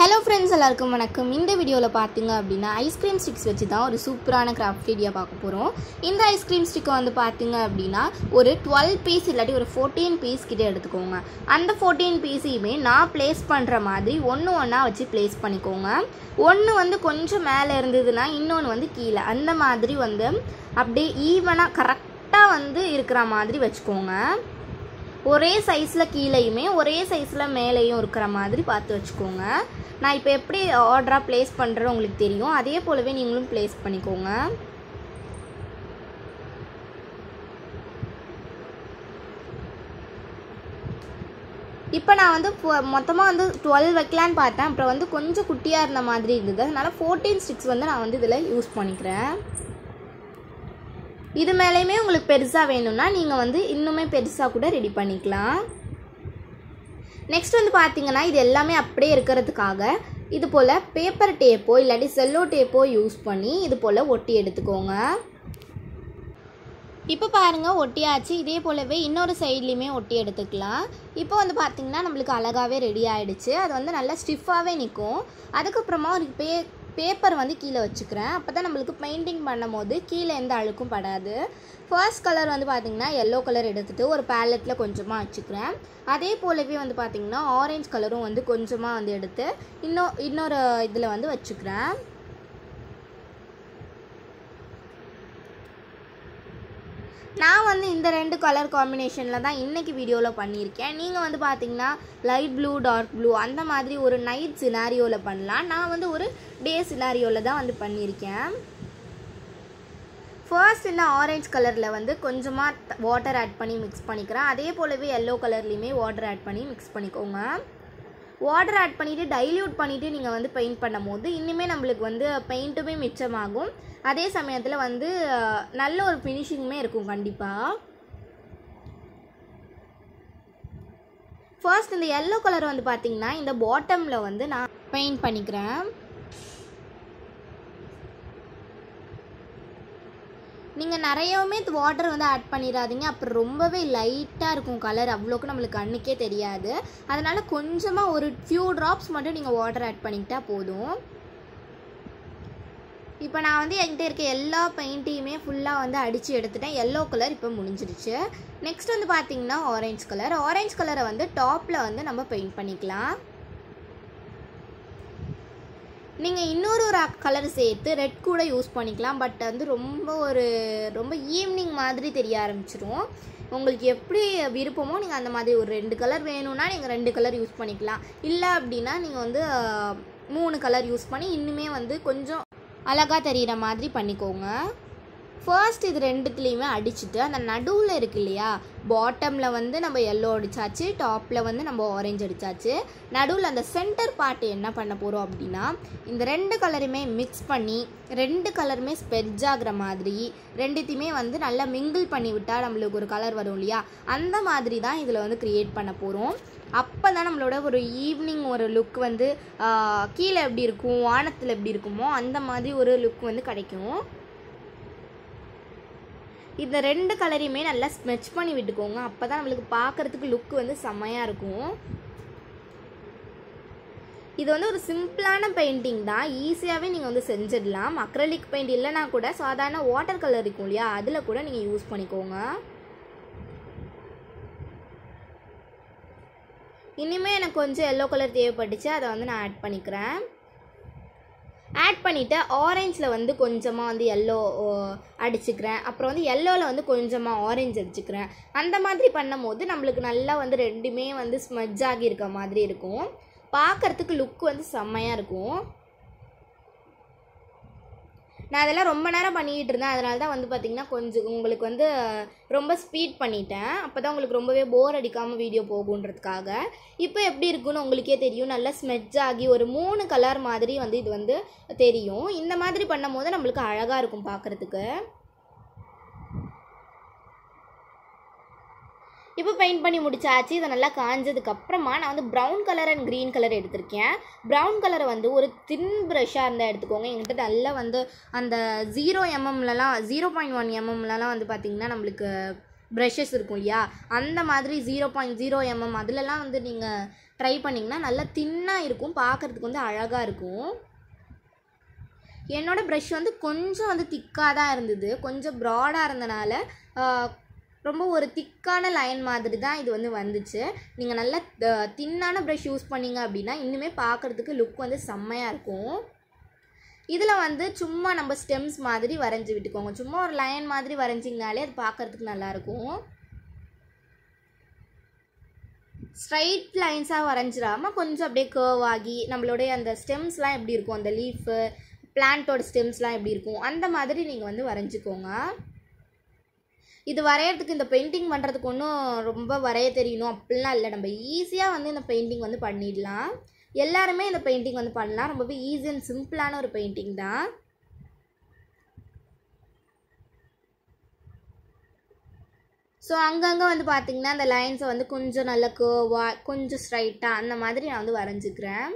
hello friends எல்லாருக்கும் வணக்கம் இந்த வீடியோவில் பார்த்தீங்க அப்படின்னா ஐஸ்கிரீம் ஸ்டிக்ஸ் வச்சு தான் ஒரு சூப்பரான கிராஃப்ட் வீடியோ பார்க்க போகிறோம் இந்த ஐஸ்கிரீம் ஸ்டிக்கை வந்து பார்த்தீங்க அப்படின்னா ஒரு டுவெல் பீஸ் இல்லாட்டி ஒரு ஃபோர்டீன் பீஸ் கிட்டே எடுத்துக்கோங்க அந்த ஃபோர்டீன் பீஸையுமே நான் ப்ளேஸ் பண்ணுற மாதிரி ஒன்று ஒன்றா வச்சு ப்ளேஸ் பண்ணிக்கோங்க ஒன்று வந்து கொஞ்சம் மேலே இருந்ததுன்னா இன்னொன்று வந்து கீழே அந்த மாதிரி வந்து அப்படியே ஈவனாக கரெக்டாக வந்து இருக்கிற மாதிரி வச்சுக்கோங்க ஒரே சைஸில் கீழேயுமே ஒரே சைஸில் மேலேயும் இருக்கிற மாதிரி பார்த்து வச்சுக்கோங்க நான் இப்போ எப்படி ஆர்டராக ப்ளேஸ் பண்ணுறேன்னு உங்களுக்கு தெரியும் அதே போலவே நீங்களும் ப்ளேஸ் பண்ணிக்கோங்க இப்போ நான் வந்து மொத்தமாக வந்து டுவெல் வைக்கலான்னு பார்த்தேன் அப்புறம் வந்து கொஞ்சம் குட்டியாக இருந்த மாதிரி இருந்தது அதனால் ஃபோர்டீன் ஸ்டிக்ஸ் வந்து நான் வந்து இதில் யூஸ் பண்ணிக்கிறேன் இது மேலேயுமே உங்களுக்கு பெருசாக வேணும்னா நீங்கள் வந்து இன்னுமே பெருசாக கூட ரெடி பண்ணிக்கலாம் நெக்ஸ்ட் வந்து பார்த்தீங்கன்னா இது எல்லாமே அப்படியே இருக்கிறதுக்காக இது போல் பேப்பர் டேப்போ இல்லாட்டி செல்லோ டேப்போ யூஸ் பண்ணி இது போல் ஒட்டி எடுத்துக்கோங்க இப்போ பாருங்கள் ஒட்டியாச்சு இதே போலவே இன்னொரு சைட்லேயுமே ஒட்டி எடுத்துக்கலாம் இப்போ வந்து பார்த்திங்கன்னா நம்மளுக்கு அழகாகவே ரெடி ஆகிடுச்சு அது வந்து நல்லா ஸ்டிஃபாகவே நிற்கும் அதுக்கப்புறமா ஒரு பே பேப்பர் வந்து கீழே வச்சுக்கிறேன் அப்போ தான் நம்மளுக்கு பெயிண்டிங் பண்ணும் போது கீழே எந்த அழுக்கும் படாது ஃபர்ஸ்ட் கலர் வந்து பார்த்திங்கன்னா எல்லோ கலர் எடுத்துகிட்டு ஒரு பேலட்டில் கொஞ்சமாக வச்சுக்கிறேன் அதே போலவே வந்து பார்த்திங்கன்னா ஆரஞ்சு கலரும் வந்து கொஞ்சமாக வந்து எடுத்து இன்னும் இன்னொரு இதில் வந்து வச்சுக்கிறேன் நான் வந்து இந்த ரெண்டு கலர் காம்பினேஷனில் தான் இன்றைக்கி வீடியோவில் பண்ணியிருக்கேன் நீங்கள் வந்து பார்த்தீங்கன்னா லைட் ப்ளூ டார்க் ப்ளூ அந்த மாதிரி ஒரு நைட் சினாரியோவில் பண்ணலாம் நான் வந்து ஒரு டே சினாரியோவில் தான் வந்து பண்ணியிருக்கேன் ஃபர்ஸ்ட் இந்த ஆரஞ்சு கலரில் வந்து கொஞ்சமாக வாட்டர் ஆட் பண்ணி மிக்ஸ் பண்ணிக்கிறேன் அதே போலவே எல்லோ கலர்லேயுமே வாட்டர் ஆட் பண்ணி மிக்ஸ் பண்ணிக்கோங்க வாட்டர் ஆட் பண்ணிவிட்டு டைல்யூட் பண்ணிவிட்டு நீங்கள் வந்து பெயிண்ட் பண்ணும் போது இன்னுமே நம்மளுக்கு வந்து பெயிண்ட்டுமே மிச்சமாகும் அதே சமயத்தில் வந்து நல்ல ஒரு ஃபினிஷிங்குமே இருக்கும் கண்டிப்பாக ஃபர்ஸ்ட் இந்த எல்லோ கலர் வந்து பார்த்திங்கன்னா இந்த பாட்டமில் வந்து நான் பெயிண்ட் பண்ணிக்கிறேன் நீங்கள் நிறையவுமே வாட்டர் வந்து ஆட் பண்ணிடாதீங்க அப்புறம் ரொம்பவே லைட்டாக இருக்கும் கலர் அவ்வளோக்கு நம்மளுக்கு கண்ணுக்கே தெரியாது அதனால் கொஞ்சமாக ஒரு ஃபியூ ட்ராப்ஸ் மட்டும் நீங்கள் வாட்டர் ஆட் பண்ணிக்கிட்டா போதும் இப்போ நான் வந்து என்கிட்ட இருக்க எல்லா பெயிண்ட்டையுமே ஃபுல்லாக வந்து அடித்து எடுத்துட்டேன் எல்லோ கலர் இப்போ முடிஞ்சிருச்சு நெக்ஸ்ட் வந்து பார்த்தீங்கன்னா ஆரஞ்சு கலர் ஆரஞ்சு கலரை வந்து டாப்பில் வந்து நம்ம பெயிண்ட் பண்ணிக்கலாம் நீங்கள் இன்னொரு ஒரு கலர் சேர்த்து ரெட் கூட யூஸ் பண்ணிக்கலாம் பட் வந்து ரொம்ப ஒரு ரொம்ப ஈவினிங் மாதிரி தெரிய ஆரம்பிச்சிரும் உங்களுக்கு எப்படி விருப்பமோ நீங்கள் அந்த மாதிரி ஒரு ரெண்டு கலர் வேணும்னா நீங்கள் ரெண்டு கலர் யூஸ் பண்ணிக்கலாம் இல்லை அப்படின்னா நீங்கள் வந்து மூணு கலர் யூஸ் பண்ணி இன்னுமே வந்து கொஞ்சம் அழகாக தெரிகிற மாதிரி பண்ணிக்கோங்க ஃபர்ஸ்ட் இது ரெண்டுத்துலேயுமே அடிச்சுட்டு அந்த நடுவில் இருக்கு இல்லையா பாட்டமில் வந்து நம்ம எல்லோ அடித்தாச்சு டாப்பில் வந்து நம்ம ஆரஞ்சு அடித்தாச்சு நடுவில் அந்த சென்டர் பார்ட் என்ன பண்ண போகிறோம் அப்படின்னா இந்த ரெண்டு கலருமே மிக்ஸ் பண்ணி ரெண்டு கலருமே ஸ்பெட்ஜ் ஆகிற மாதிரி ரெண்டுத்தையுமே வந்து நல்லா மிங்கிள் பண்ணி விட்டால் நம்மளுக்கு ஒரு கலர் வரும் இல்லையா அந்த மாதிரி தான் இதில் வந்து க்ரியேட் பண்ண போகிறோம் அப்போ தான் நம்மளோட ஒரு ஈவினிங் ஒரு லுக் வந்து கீழே எப்படி இருக்கும் வானத்தில் எப்படி இருக்குமோ அந்த மாதிரி ஒரு லுக் வந்து கிடைக்கும் இந்த ரெண்டு கலரையுமே நல்லா ஸ்மெச் பண்ணி விட்டுக்கோங்க அப்போ தான் நம்மளுக்கு பார்க்குறதுக்கு லுக் வந்து செம்மையாக இருக்கும் இது வந்து ஒரு சிம்பிளான பெயிண்டிங் தான் ஈஸியாகவே நீங்கள் வந்து செஞ்சிடலாம் அக்ரலிக் பெயிண்ட் இல்லைனா கூட சாதாரண வாட்டர் கலர் இருக்கும் இல்லையா அதில் கூட நீங்கள் யூஸ் பண்ணிக்கோங்க இனிமேல் எனக்கு கொஞ்சம் எல்லோ கலர் தேவைப்பட்டுச்சு அதை வந்து நான் ஆட் பண்ணிக்கிறேன் ஆட் பண்ணிவிட்டு ஆரஞ்சில் வந்து கொஞ்சமாக வந்து எல்லோ அடிச்சுக்கிறேன் அப்புறம் வந்து எல்லோவில் வந்து கொஞ்சமாக ஆரஞ்சு அடிச்சுக்கிறேன் அந்த மாதிரி பண்ணும் போது நம்மளுக்கு நல்லா வந்து ரெண்டுமே வந்து ஸ்மஜ் ஆகி இருக்க மாதிரி இருக்கும் பார்க்குறதுக்கு லுக் வந்து செம்மையாக இருக்கும் நான் அதெல்லாம் ரொம்ப நேரம் பண்ணிக்கிட்டு இருந்தேன் அதனால தான் வந்து பார்த்திங்கன்னா கொஞ்சம் உங்களுக்கு வந்து ரொம்ப ஸ்பீட் பண்ணிட்டேன் அப்போ தான் உங்களுக்கு ரொம்பவே போர் அடிக்காமல் வீடியோ போகுன்றதுக்காக இப்போ எப்படி இருக்குன்னு உங்களுக்கே தெரியும் நல்லா ஸ்மெட்ச் ஆகி ஒரு மூணு கலர் மாதிரி வந்து இது வந்து தெரியும் இந்த மாதிரி பண்ணும் போது நம்மளுக்கு அழகாக இருக்கும் பார்க்குறதுக்கு இப்போ பெயிண்ட் பண்ணி முடிச்சாச்சு இதை நல்லா காஞ்சதுக்கப்புறமா நான் வந்து brown colour and green colour எடுத்திருக்கேன் ப்ரௌன் கலரை வந்து ஒரு தின் ப்ரஷ்ஷாக இருந்தால் எடுத்துக்கோங்க என்கிட்ட நல்லா வந்து அந்த ஜீரோ எம்எம்லலாம் ஜீரோ பாயிண்ட் ஒன் எம்எம்லலாம் வந்து பார்த்திங்கன்னா நம்மளுக்கு ப்ரஷஸ் இருக்கும் இல்லையா அந்த மாதிரி ஜீரோ பாயிண்ட் ஜீரோ எம்எம் அதிலலாம் வந்து நீங்கள் ட்ரை பண்ணிங்கன்னா நல்லா தின்னாக இருக்கும் பார்க்குறதுக்கு வந்து அழகாக இருக்கும் என்னோடய ப்ரஷ் வந்து கொஞ்சம் வந்து திக்காக தான் இருந்தது கொஞ்சம் ப்ராடாக இருந்தனால ஆஹ், ரொம்ப ஒரு திக்கான லைன் மாதிரி தான் இது வந்து வந்துச்சு நீங்கள் நல்லா தின்னான ப்ரஷ் யூஸ் பண்ணீங்க அப்படின்னா இன்னுமே பார்க்குறதுக்கு லுக் வந்து செம்மையாக இருக்கும் இதில் வந்து சும்மா நம்ம ஸ்டெம்ஸ் மாதிரி வரைஞ்சி விட்டுக்கோங்க சும்மா ஒரு லைன் மாதிரி வரைஞ்சிங்கனாலே அது பார்க்குறதுக்கு நல்லாயிருக்கும் ஸ்ட்ரைட் லைன்ஸாக வரைஞ்சிடாமல் கொஞ்சம் அப்படியே கர்வ் ஆகி நம்மளுடைய அந்த ஸ்டெம்ஸ்லாம் எப்படி இருக்கும் அந்த லீஃபு பிளான்ட்டோட ஸ்டெம்ஸ்லாம் எப்படி இருக்கும் அந்த மாதிரி நீங்கள் வந்து வரைஞ்சிக்கோங்க இது வரையறதுக்கு இந்த பெயிண்டிங் பண்ணுறதுக்கு ஒன்றும் ரொம்ப வரைய தெரியணும் அப்படிலாம் இல்லை நம்ம ஈஸியாக வந்து இந்த பெயிண்டிங் வந்து பண்ணிடலாம் எல்லாருமே இந்த பெயிண்டிங் வந்து பண்ணலாம் ரொம்பவே ஈஸி அண்ட் சிம்பிளான ஒரு பெயிண்டிங் தான் ஸோ அங்கங்கே வந்து பார்த்தீங்கன்னா அந்த லைன்ஸை வந்து கொஞ்சம் நல்ல கேர்வாக கொஞ்சம் ஸ்ட்ரைட்டாக அந்த மாதிரி நான் வந்து வரைஞ்சிக்கிறேன்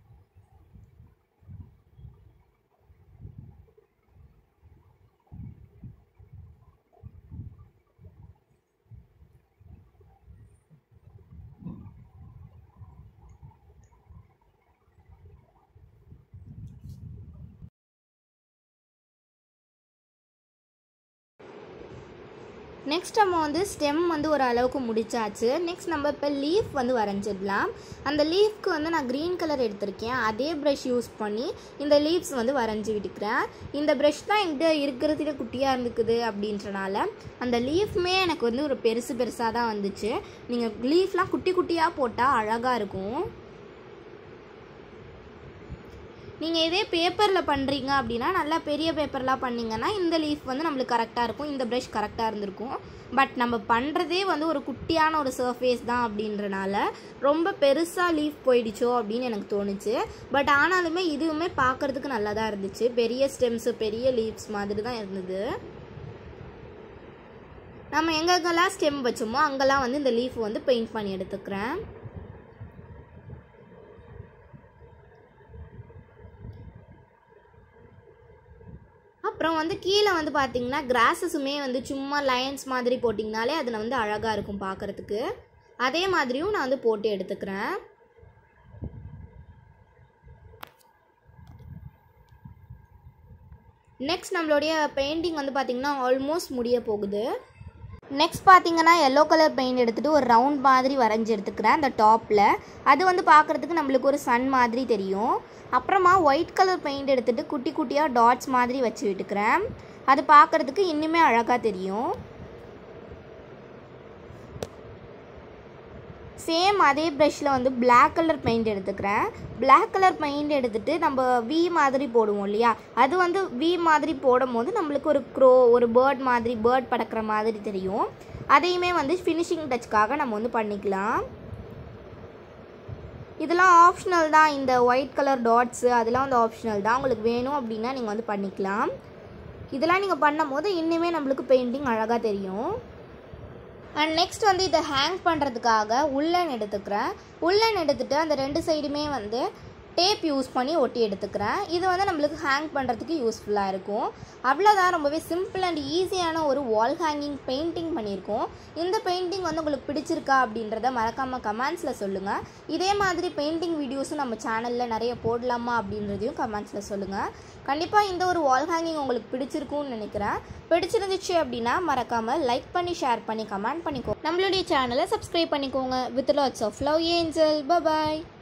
நெக்ஸ்ட் நம்ம வந்து ஸ்டெம் வந்து ஒரு அளவுக்கு முடிச்சாச்சு நெக்ஸ்ட் நம்ம இப்போ லீஃப் வந்து வரைஞ்சிடலாம் அந்த லீஃப்க்கு வந்து நான் க்ரீன் கலர் எடுத்திருக்கேன் அதே ப்ரஷ் யூஸ் பண்ணி இந்த லீவ்ஸ் வந்து வரைஞ்சி விட்டுக்கிறேன் இந்த ப்ரஷ் தான் என்கிட்ட இருக்கிறதுல குட்டியாக இருந்துக்குது அப்படின்றனால அந்த லீஃப்மே எனக்கு வந்து ஒரு பெருசு பெருசாக தான் வந்துச்சு நீங்கள் லீஃப்லாம் குட்டி குட்டியாக போட்டால் அழகாக இருக்கும் நீங்கள் இதே பேப்பரில் பண்ணுறீங்க அப்படின்னா நல்லா பெரிய பேப்பர்லாம் பண்ணிங்கன்னா இந்த லீஃப் வந்து நம்மளுக்கு கரெக்டாக இருக்கும் இந்த ப்ரஷ் கரெக்டாக இருந்திருக்கும் பட் நம்ம பண்ணுறதே வந்து ஒரு குட்டியான ஒரு சர்ஃபேஸ் தான் அப்படின்றனால ரொம்ப பெருசாக லீஃப் போயிடுச்சோ அப்படின்னு எனக்கு தோணுச்சு பட் ஆனாலுமே இதுவுமே பார்க்குறதுக்கு நல்லா தான் இருந்துச்சு பெரிய ஸ்டெம்ஸு பெரிய லீவ்ஸ் மாதிரி தான் இருந்தது நம்ம எங்கெங்கெல்லாம் ஸ்டெம் வச்சோமோ அங்கெல்லாம் வந்து இந்த லீஃப் வந்து பெயிண்ட் பண்ணி எடுத்துக்கிறேன் அப்புறம் வந்து கீழே வந்து பார்த்தீங்கன்னா கிராஸஸுமே வந்து சும்மா லைன்ஸ் மாதிரி போட்டிங்கனாலே அதில் வந்து அழகாக இருக்கும் பார்க்குறதுக்கு அதே மாதிரியும் நான் வந்து போட்டு எடுத்துக்கிறேன் நெக்ஸ்ட் நம்மளுடைய பெயிண்டிங் வந்து பார்த்திங்கன்னா ஆல்மோஸ்ட் முடிய போகுது நெக்ஸ்ட் பார்த்தீங்கன்னா எல்லோ கலர் பெயிண்ட் எடுத்துகிட்டு ஒரு ரவுண்ட் மாதிரி வரைஞ்சி எடுத்துக்கிறேன் அந்த டாப்பில் அது வந்து பார்க்குறதுக்கு நம்மளுக்கு ஒரு சன் மாதிரி தெரியும் அப்புறமா ஒயிட் கலர் பெயிண்ட் எடுத்துகிட்டு குட்டி குட்டியாக டாட்ஸ் மாதிரி வச்சு விட்டுக்கிறேன் அது பார்க்குறதுக்கு இன்னுமே அழகாக தெரியும் சேம் அதே ப்ரஷில் வந்து Black கலர் பெயிண்ட் எடுத்துக்கிறேன் Black கலர் பெயிண்ட் எடுத்துகிட்டு நம்ம வி மாதிரி போடுவோம் இல்லையா அது வந்து வி மாதிரி போடும் போது நம்மளுக்கு ஒரு க்ரோ ஒரு பேர்ட் மாதிரி பேர்ட் பறக்கிற மாதிரி தெரியும் அதையுமே வந்து ஃபினிஷிங் டச்சுக்காக நம்ம வந்து பண்ணிக்கலாம் இதெல்லாம் ஆப்ஷனல் தான் இந்த ஒயிட் கலர் டாட்ஸு அதெல்லாம் வந்து ஆப்ஷனல் தான் உங்களுக்கு வேணும் அப்படின்னா நீங்கள் வந்து பண்ணிக்கலாம் இதெல்லாம் நீங்கள் பண்ணும்போது இன்னுமே நம்மளுக்கு பெயிண்டிங் அழகாக தெரியும் அண்ட் நெக்ஸ்ட் வந்து இதை ஹேங் பண்ணுறதுக்காக உள்ளன் எடுத்துக்கிறேன் உள்ளன் எடுத்துட்டு அந்த ரெண்டு சைடுமே வந்து டேப் யூஸ் பண்ணி ஒட்டி எடுத்துக்கிறேன் இது வந்து நம்மளுக்கு ஹேங் பண்ணுறதுக்கு யூஸ்ஃபுல்லாக இருக்கும் அவ்வளோதான் ரொம்பவே சிம்பிள் அண்ட் ஈஸியான ஒரு வால் ஹேங்கிங் பெயிண்டிங் பண்ணியிருக்கோம் இந்த பெயிண்டிங் வந்து உங்களுக்கு பிடிச்சிருக்கா அப்படின்றத மறக்காமல் கமெண்ட்ஸில் சொல்லுங்கள் இதே மாதிரி பெயிண்டிங் வீடியோஸும் நம்ம சேனலில் நிறைய போடலாமா அப்படின்றதையும் கமெண்ட்ஸில் சொல்லுங்கள் கண்டிப்பாக இந்த ஒரு வால் ஹேங்கிங் உங்களுக்கு பிடிச்சிருக்கும்னு நினைக்கிறேன் பிடிச்சிருந்துச்சு அப்படின்னா மறக்காமல் லைக் பண்ணி ஷேர் பண்ணி கமெண்ட் பண்ணிக்கோ நம்மளுடைய சேனலை சப்ஸ்கிரைப் பண்ணிக்கோங்க with lots of love angel bye bye